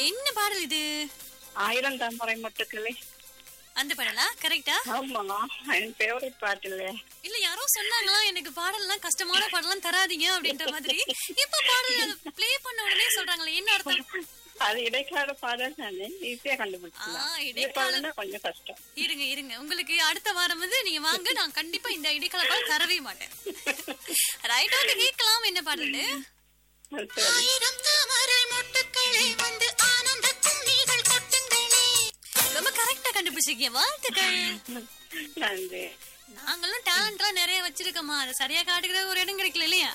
என்ன பாடல் இது ஆயிரம் தாமரை மட்டுக்களே அந்த பாடலா கரெக்டா ஆமா என் ஃபேவரட் பாட்டு இல்லையா இல்ல யாரோ சொன்னாங்களா எனக்கு பாடல்லாம் கஷ்டமான பாடலாம் தராதீங்க அப்படின்ற மாதிரி இப்ப பாடல் ப்ளே பண்ண உடனே சொல்றாங்களே என்ன அர்த்தம் அது இடைக்கால பாடல் தானே ஈஸியா ஆ, கண்டுபிடிச்சலாம் இடைக்கால- பாடல்னா கொஞ்சம் கஷ்டம் இருங்க இருங்க உங்களுக்கு அடுத்த வாரம் வந்து நீங்க வாங்க நான் கண்டிப்பா இந்த இடைக்கால பாடல் தரவே மாட்டேன் ரைட் ஓகே கேட்கலாம் என்ன பாடல் அது சரி. ஆயிரம் தாமரை மொட்டுக்களே வந்து ஆனந்த கும்மிகள் கொட்டுங்களே ரொம்ப கரெக்டா கண்டுபிடிச்சிருக்கீங்க வாழ்த்துக்கள் நன்றி நாங்களும் டேலண்ட்லாம் நிறைய வச்சிருக்கோமா அதை சரியா காட்டுக்கிற ஒரு இடம் கிடைக்கல இல்லையா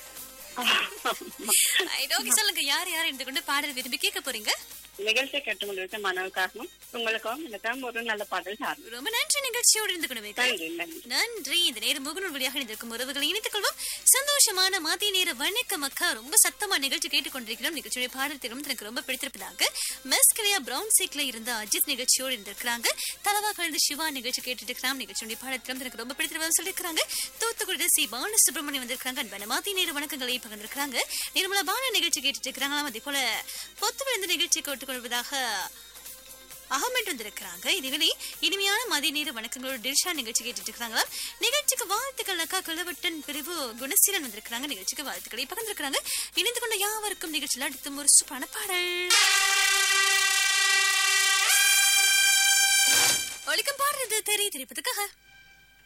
ரைட் ஓகே சொல்லுங்க யார் யார் இருந்து கொண்டு பாடல் விரும்பி கேட்க போறீங்க நிகழ்ச்சியை கேட்டுக்கொண்டிருக்க மனவுக்காகவும் உங்களுக்கும் எனக்கும் ஒரு நல்ல பாடல் சார்ந்து ரொம்ப நன்றி நிகழ்ச்சியோடு இருந்து கொண்டு வைக்க நன்றி நன்றி நன்றி இந்த நேரம் முகநூல் வழியாக இணைந்திருக்கும் உறவுகளை இணைத்துக் கொள்வோம் சந்தோஷமான மதிய நேர வணக்கம் அக்கா ரொம்ப சத்தமா நிகழ்ச்சி கேட்டுக்கொண்டிருக்கிறோம் நிகழ்ச்சியுடைய பாடல் திறம் எனக்கு ரொம்ப பிடித்திருப்பதாக மெஸ்கலியா பிரவுன் சீக்ல இருந்த அஜித் நிகழ்ச்சியோடு இருந்திருக்கிறாங்க தலவா கலந்து சிவா நிகழ்ச்சி கேட்டுட்டு இருக்கிறாம் நிகழ்ச்சியுடைய பாடல் திறம் எனக்கு ரொம்ப பிடித்திருப்பதாக சொல்லியிருக்கிறாங்க தூத்துக்குடி சி பால சுப்பிரமணியம் வந்திருக்காங்க அன்பான மதிய நேர வணக்கங்களை பகிர்ந்திருக்கிறாங்க நிர்மலா பால நிகழ்ச்சி கேட்டுட்டு இருக்கிறாங்களாம் அதே போல பொத்து விழுந்த நிகழ்ச்சி கேட்டுக்கொள்வதாக அகமட் வந்திருக்கிறாங்க இதுவரை இனிமையான மதிய நேர வணக்கங்களோட டில்ஷா நிகழ்ச்சி கேட்டுட்டு இருக்காங்களா நிகழ்ச்சிக்கு வாழ்த்துக்கள் அக்கா குலவட்டன் பிரிவு குணசீலன் வந்திருக்கிறாங்க நிகழ்ச்சிக்கு வாழ்த்துக்களை பகிர்ந்திருக்கிறாங்க இணைந்து கொண்ட யாவருக்கும் நிகழ்ச்சியில் அடுத்தும் ஒரு சூப்பான பாடல் ஒழிக்கும் பாடுறது தெரிய தெரிப்பதுக்காக